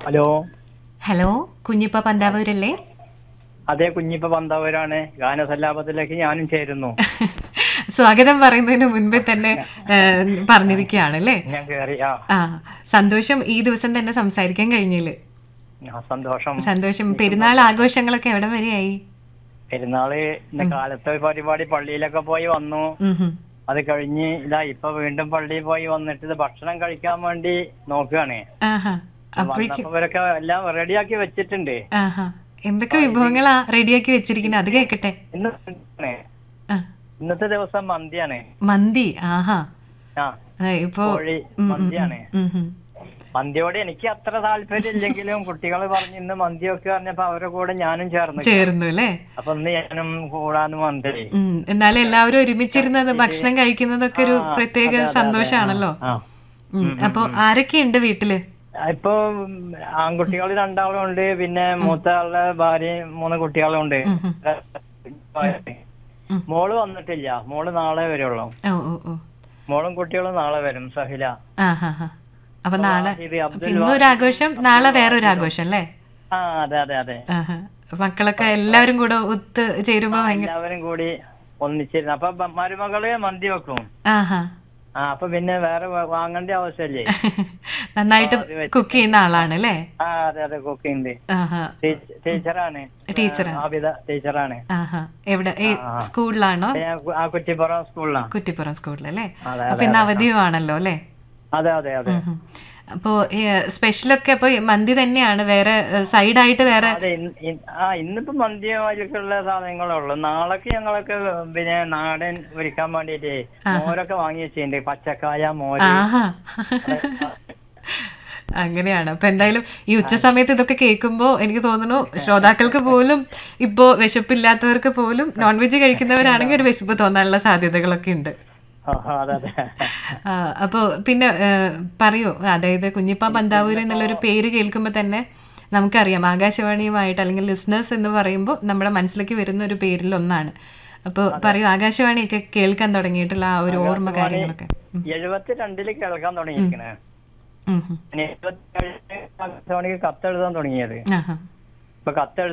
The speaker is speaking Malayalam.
ഹലോ ഹലോ കുഞ്ഞിപ്പ പന്താവൂരല്ലേ അതെ കുഞ്ഞിപ്പ പന്തവരാണ് ഗാനസല്ലാപത്തിലേക്ക് ഞാനും ചേരുന്നു സ്വാഗതം പറയുന്നതിന് മുൻപേ തന്നെ ഏ, പറഞ്ഞിരിക്കുകയാണ് അല്ലേ ഞാൻ കേറി ആ ആ സന്തോഷം ഈ ദിവസം തന്നെ സംസാരിക്കാൻ കഴിഞ്ഞില്ല ആ, സന്തോഷം സന്തോഷം പെരുന്നാൾ ആഘോഷങ്ങളൊക്കെ എവിടെ വരെയായി പെരുന്നാള് ഇന്ന് കാലത്തെ പരിപാടി പള്ളിയിലൊക്കെ പോയി വന്നു ഉം ഹും. അത് കഴിഞ്ഞ് ഇതാ ഇപ്പൊ വീണ്ടും പള്ളിയിൽ പോയി വന്നിട്ട് ഇത് ഭക്ഷണം കഴിക്കാൻ വേണ്ടി നോക്കുകയാണ് ആഹാ അപ്പോഴേക്കും വന്നപ്പോ ഇവരൊക്കെ എല്ലാം റെഡിയാക്കി വെച്ചിട്ടുണ്ട് ആഹാ എന്തൊക്കെ വിഭവങ്ങളാ റെഡിയാക്കി വെച്ചിരിക്കുന്നത് അത് കേക്കട്ടെ ഇന്ന് ആ, ഇന്നത്തെ ദിവസം മന്തിയാണ് മന്തി ആഹാ ആ അതെ ഇപ്പോ കോഴി ഉം, ഉം, മന്തിയാണ് ഉം, ഉം. മന്തിയോട് എനിക്ക് അത്ര താല്പര്യം ഇല്ലെങ്കിലും കുട്ടികൾ പറഞ്ഞ് ഇന്ന് മന്തി ഒക്കെ പറഞ്ഞപ്പോ അവരുടെ കൂടെ ഞാനും ചേർന്നു ചേർന്നു അല്ലേ അപ്പൊ ഇന്ന് ഞാനും കൂടാന്ന് മന്തി ഉം, എന്നാലും എല്ലാവരും ഒരുമിച്ചിരുന്നത് ഭക്ഷണം കഴിക്കുന്നതൊക്കെ ഒരു പ്രത്യേക സന്തോഷാണല്ലോ ആ ഉം, അപ്പൊ ആരൊക്കെയുണ്ട് വീട്ടില് ഇപ്പൊ ആൺകുട്ടികൾ രണ്ടാളും ഉണ്ട് പിന്നെ മൂത്ത ആളുടെ ഭാര്യയും മൂന്ന് കുട്ടികളും ഉണ്ട് മോള് വന്നിട്ടില്ല മോള് നാളെ വരുള്ളൂ ഓ ഓ ഓ മോളും കുട്ടികളും നാളെ വരും സഹില ആ ഹാ ഹാ അപ്പൊ നാളെ ഇത് അപ്പൊ അബ്ദുൽ ഇന്നൊരു ആഘോഷം നാളെ വേറൊരു ആഘോഷം അല്ലേ ആ അതെ അതെ അതെ ആഹാ. മക്കളൊക്കെ എല്ലാവരും കൂടെ ഒത്ത് ചേരുമ്പോ ഭയങ്കര എല്ലാവരും കൂടി ഒന്നിച്ചിരുന്നു അപ്പൊ ബ- മരുമകള് മന്തി വെക്കും ആഹാ ആ അപ്പൊ പിന്നെ വേറെ വ- വാങ്ങേണ്ട ആവശ്യമില്ലേ നന്നായിട്ട് കുക്ക് ചെയ്യുന്ന ആളാണ് അല്ലേ ആ അതെ അതെ കുക്കിംഗ് ആഹാ ടീച്ചറാണ് ടീച്ചറാ ആബിദ ടീച്ചറാണ് ആഹാ എവിടെ ഏ സ്കൂളിലാണോ ഞാൻ കു- ആ കുറ്റിപ്പുറം സ്കൂളിലാണ് കുറ്റിപ്പുറം സ്കൂളിലല്ലേ അതെ അപ്പൊ ഇന്ന് അവധിയുമാണല്ലോ അല്ലേ അതെ അതെ അതെ ഉം. അപ്പോ സ്പെഷ്യലൊക്കെ അപ്പൊ മന്തി തന്നെയാണ് വേറെ സൈഡായിട്ട് വേറെ അതെ ഇന്ന്- ഇന്ന്- ആ ഇന്നിപ്പോ മന്തിയൊക്കെയുള്ള സാധനങ്ങളേ ഉള്ളൂ നാളേക്ക് ഞങ്ങളൊക്കെ പിന്നെ നാടൻ ഒരുക്കാൻ വേണ്ടിട്ട് മോരൊക്കെ വാങ്ങി വെച്ചിട്ടുണ്ട് പച്ചക്കായ മോര് ആഹാ അങ്ങനെയാണ് അപ്പൊ എന്തായാലും ഈ ഉച്ച സമയത്ത് ഇതൊക്കെ കേൾക്കുമ്പോ എനിക്ക് തോന്നുന്നു ശ്രോതാക്കൾക്ക് പോലും ഇപ്പോ വിശപ്പില്ലാത്തവർക്ക് പോലും നോൺ വെജ് കഴിക്കുന്നവരാണെങ്കിൽ ഒരു വിശപ്പ് തോന്നാനുള്ള സാധ്യതകളൊക്കെ ഉണ്ട് ആ, ആ, അതെ അതെ ആ, അപ്പോ പിന്നെ ഏ, പറയൂ അതായത് കുഞ്ഞിപ്പ പന്താവൂര് എന്നുള്ളൊരു പേര് കേൾക്കുമ്പോൾ തന്നെ നമുക്കറിയാം ആകാശവാണിയുമായിട്ട് അല്ലെങ്കിൽ ലിസ്ണേഴ്സ് എന്ന് പറയുമ്പോൾ നമ്മുടെ മനസ്സിലേക്ക് വരുന്ന ഒരു പേരിൽ ഒന്നാണ് അപ്പോൾ പറയൂ ആകാശവാണിയൊക്കെ കേൾക്കാൻ തുടങ്ങിയിട്ടുള്ള ആ ഒരു ഓർമ്മ കാര്യങ്ങളൊക്കെ എഴുപത്തിരണ്ടില് കേൾക്കാൻ തുടങ്ങിയിരിക്കണേ ഉം, ഉം. എഴുപത്തി കത്തെഴുതാൻ തുടങ്ങിയത് ആഹാ ഇപ്പൊ കത്തെഴുതി